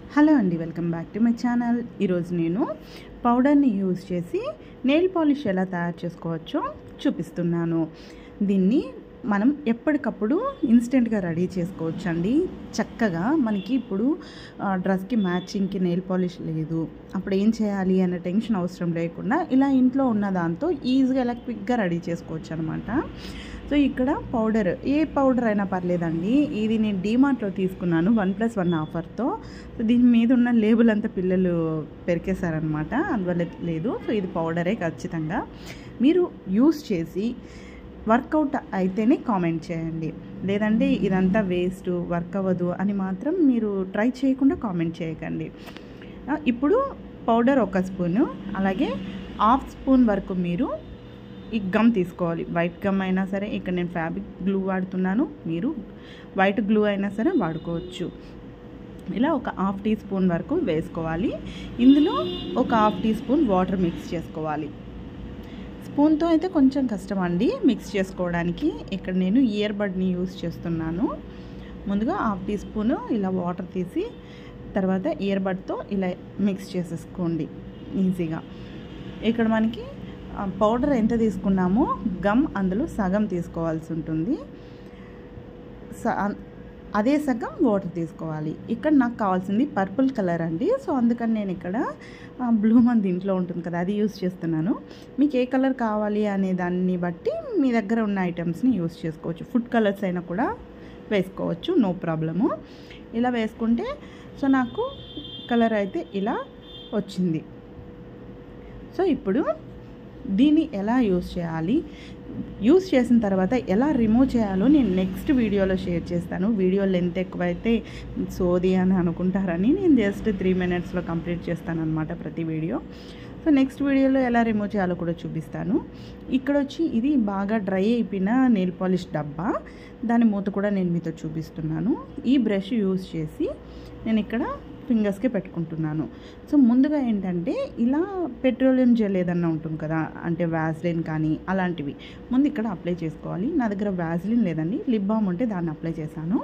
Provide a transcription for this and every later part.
hello అండి welcome back to my channel ఈరోజు నేను పౌడర్ని యూజ్ చేసి నెయిల్ పాలిష్ ఎలా తయారు చేసుకోవచ్చో చూపిస్తున్నాను దీన్ని మనం ఎప్పటికప్పుడు ఇన్స్టెంట్గా రెడీ చేసుకోవచ్చు అండి చక్కగా మనకి ఇప్పుడు ఆ, డ్రెస్కి మ్యాచింగ్కి నెయిల్ పాలిష్ లేదు అప్పుడు ఏం చేయాలి అనే టెన్షన్ అవసరం లేకుండా ఇలా ఇంట్లో ఉన్న దాంతో ఈజీగా ఇలా క్విక్గా రెడీ చేసుకోవచ్చు అనమాట సో ఇక్కడ పౌడర్ ఏ పౌడర్ అయినా పర్లేదండి ఇది నేను డీమార్ట్లో తీసుకున్నాను వన్ ప్లస్ వన్ ఆఫర్తో సో దీని మీద ఉన్న లేబుల్ అంతా పిల్లలు పెరికేశారనమాట అందువల్ల లేదు సో ఇది పౌడరే ఖచ్చితంగా మీరు యూస్ చేసి వర్కౌట్ అయితేనే కామెంట్ చేయండి లేదంటే ఇదంతా వేస్ట్ వర్క్ అవ్వదు అని మాత్రం మీరు ట్రై చేయకుండా కామెంట్ చేయకండి ఆ, ఇప్పుడు పౌడర్ ఒక స్పూను అలాగే హాఫ్ స్పూన్ వరకు మీరు ఈ గమ్ తీసుకోవాలి వైట్ గమ్ అయినా సరే ఇక్కడ నేను ఫ్యాబ్రిక్ గ్లూ వాడుతున్నాను మీరు వైట్ గ్లూ అయినా సరే వాడుకోవచ్చు ఇలా ఒక హాఫ్ టీ స్పూన్ వరకు వేసుకోవాలి ఇందులో ఒక half teaspoon water mix చేసుకోవాలి స్పూన్తో అయితే కొంచెం కష్టం అండి మిక్స్ చేసుకోవడానికి ఇక్కడ నేను ఇయర్ బడ్ని యూస్ చేస్తున్నాను ముందుగా హాఫ్ టీ స్పూన్ ఇలా వాటర్ తీసి తర్వాత ఇయర్ బడ్తో ఇలా మిక్స్ చేసేసుకోండి ఈజీగా ఇక్కడ మనకి ఆ, పౌడర్ ఎంత తీసుకున్నామో గమ్ అందులో సగం తీసుకోవాల్సి ఉంటుంది స- అన్- అదే సగం వాటర్ తీసుకోవాలి ఇక్కడ నాకు కావాల్సింది పర్పుల్ కలర్ అండి సో అందుకని నేను ఇక్కడ బ్లూ మంది ఇంట్లో ఉంటుంది కదా అది యూస్ చేస్తున్నాను మీకు ఏ కలర్ కావాలి అనే దాన్ని బట్టి మీ దగ్గర ఉన్న ఐటమ్స్ని యూస్ చేసుకోవచ్చు ఫుడ్ కలర్స్ అయినా కూడా వేసుకోవచ్చు నో ప్రాబ్లము ఇలా వేసుకుంటే సో నాకు కలర్ అయితే ఇలా వచ్చింది సో ఇప్పుడు దీన్ని ఎలా యూస్ చేయాలి యూస్ చేసిన తర్వాత ఎలా రిమూవ్ చేయాలో నేను నెక్స్ట్ వీడియోలో షేర్ చేస్తాను వీడియో లెంత్ ఎక్కువైతే సోది అని అనుకుంటారని నేను జస్ట్ త్రీ మినిట్స్లో కంప్లీట్ చేస్తాను అనమాట ప్రతి వీడియో సో నెక్స్ట్ వీడియోలో ఎలా రిమూవ్ చేయాలో కూడా చూపిస్తాను ఇక్కడ వచ్చి ఇది బాగా డ్రై అయిపోయిన నెయిల్ పాలిష్ డబ్బా దాని మూత కూడా నేను మీతో చూపిస్తున్నాను ఈ బ్రష్ యూస్ చేసి నేను ఇక్కడ ఫింగర్స్కి పెట్టుకుంటున్నాను సో ముందుగా ఏంటంటే ఇలా పెట్రోలియం జెల్ ఏదన్నా ఉంటుంది కదా అంటే వ్యాజ్లిన్ కానీ అలాంటివి ముందు ఇక్కడ అప్లై చేసుకోవాలి నా దగ్గర వ్యాజ్లిన్ లేదండి లిప్ బామ్ ఉంటే దాన్ని అప్లై చేశాను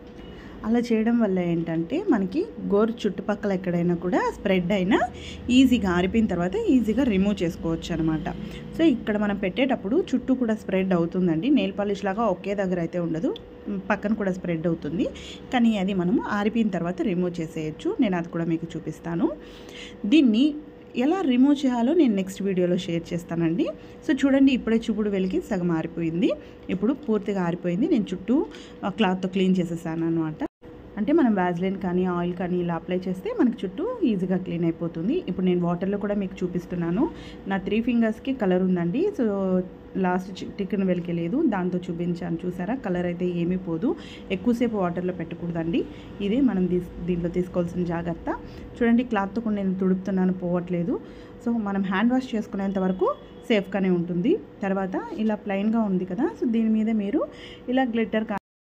అలా చేయడం వల్ల ఏంటంటే మనకి గోరు చుట్టుపక్కల ఎక్కడైనా కూడా స్ప్రెడ్ అయినా ఈజీగా ఆరిపోయిన తర్వాత ఈజీగా రిమూవ్ చేసుకోవచ్చు అనమాట సో ఇక్కడ మనం పెట్టేటప్పుడు చుట్టూ కూడా స్ప్రెడ్ అవుతుందండి నెయిల్ పాలిష్ లాగా ఒకే దగ్గర అయితే ఉండదు మ్, పక్కన కూడా స్ప్రెడ్ అవుతుంది కానీ అది మనము ఆరిపోయిన తర్వాత రిమూవ్ చేసేయచ్చు నేను అది కూడా మీకు చూపిస్తాను దీన్ని ఎలా రిమూవ్ చేయాలో నేను నెక్స్ట్ వీడియోలో షేర్ చేస్తానండి సో చూడండి ఇప్పుడే చూపుడు వెలికి సగం ఆరిపోయింది ఇప్పుడు పూర్తిగా ఆరిపోయింది నేను చుట్టూ ఆ, క్లాత్తో క్లీన్ చేసేసాను అనమాట అంటే మనం వ్యాజ్లైన్ కానీ ఆయిల్ కానీ ఇలా అప్లై చేస్తే మనకి చుట్టూ ఈజీగా క్లీన్ అయిపోతుంది ఇప్పుడు నేను వాటర్లో కూడా మీకు చూపిస్తున్నాను నా త్రీ ఫింగర్స్కి కలర్ ఉందండి సో లాస్ట్ టికెన్ వెలికెలేదు దాంతో చూపించాను చూసారా కలర్ అయితే ఏమీ పోదు ఎక్కువసేపు వాటర్లో పెట్టకూడదండి ఇదే మనం తీస్ దీంట్లో తీసుకోవాల్సిన జాగ్రత్త చూడండి క్లాత్తో కూడా నేను తుడుపుతున్నాను పోవట్లేదు సో మనం హ్యాండ్ వాష్ చేసుకునేంత వరకు సేఫ్గానే ఉంటుంది తర్వాత ఇలా ప్లెయిన్గా ఉంది కదా సో దీని మీద మీరు ఇలా గ్లిట్టర్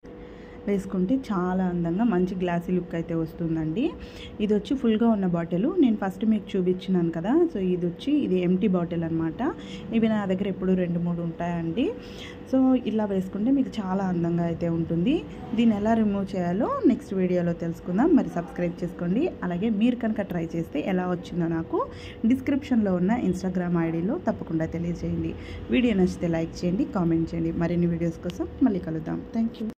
వేసుకుంటే చాలా అందంగా మంచి గ్లాసీ లుక్ అయితే వస్తుందండి ఇది వచ్చి ఫుల్గా ఉన్న బాటిల్ నేను ఫస్ట్ మీకు చూపించినాను కదా సో ఇది వచ్చి ఇది ఎంటీ బాటిల్ అనమాట ఇవి నా దగ్గర ఎప్పుడు రెండు మూడు ఉంటాయండి సో ఇలా వేసుకుంటే మీకు చాలా అందంగా అయితే ఉంటుంది దీన్ని ఎలా రిమూవ్ చేయాలో నెక్స్ట్ వీడియోలో తెలుసుకుందాం మరి సబ్స్క్రైబ్ చేసుకోండి అలాగే మీరు కనుక ట్రై చేస్తే ఎలా వచ్చిందో నాకు డిస్క్రిప్షన్లో ఉన్న ఇన్స్టాగ్రామ్ ఐడిలో తప్పకుండా తెలియజేయండి వీడియో నచ్చితే లైక్ చేయండి కామెంట్ చేయండి మరిన్ని వీడియోస్ కోసం మళ్ళీ కలుద్దాం థ్యాంక్ యూ